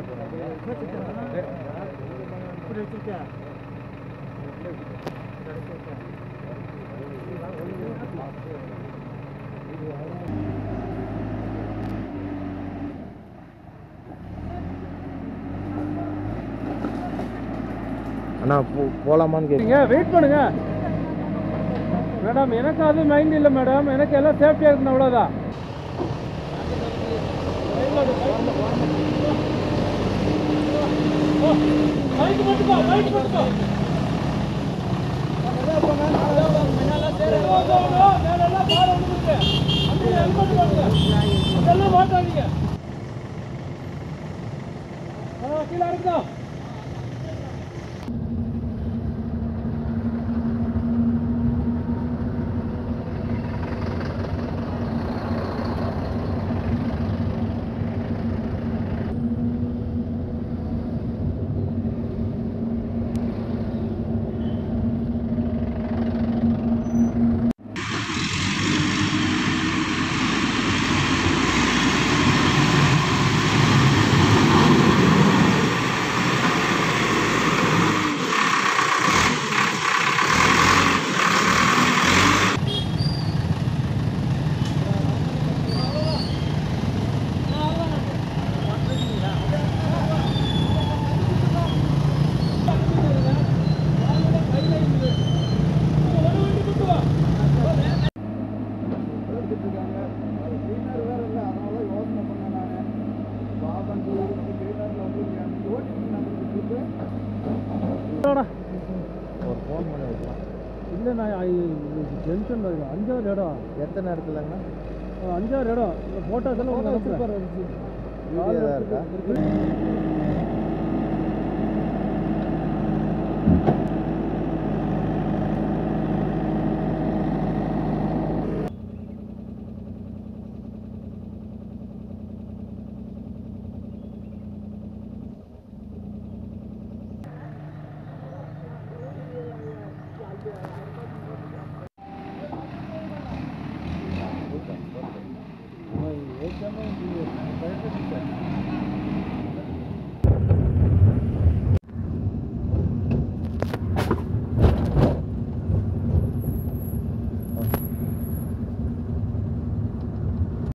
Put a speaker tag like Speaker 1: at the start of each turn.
Speaker 1: இப்படி வச்சிருக்கியா
Speaker 2: அண்ணா போ போகலாமான்னு கேட்குறீங்க
Speaker 1: நீங்க வெயிட் பண்ணுங்க மேடம் எனக்கு அது மைண்ட் இல்லை மேடம் எனக்கு எல்லாம் சேஃப்டியாக இருக்கணும் அவ்வளோதான் கீழே இருக்குதா
Speaker 2: ஒரு ஃபோன் பண்ணி வைக்கலாம்
Speaker 1: இல்லை நான் ஜென்ஷன் அஞ்சாவது இடம்
Speaker 2: எத்தனை இடத்துலங்க
Speaker 1: அஞ்சாவது இடம் ஃபோட்டோஸ் எல்லாம் உங்களுக்கு
Speaker 2: வீடியோ தான் இருக்கா
Speaker 1: அனுப்புறேன்.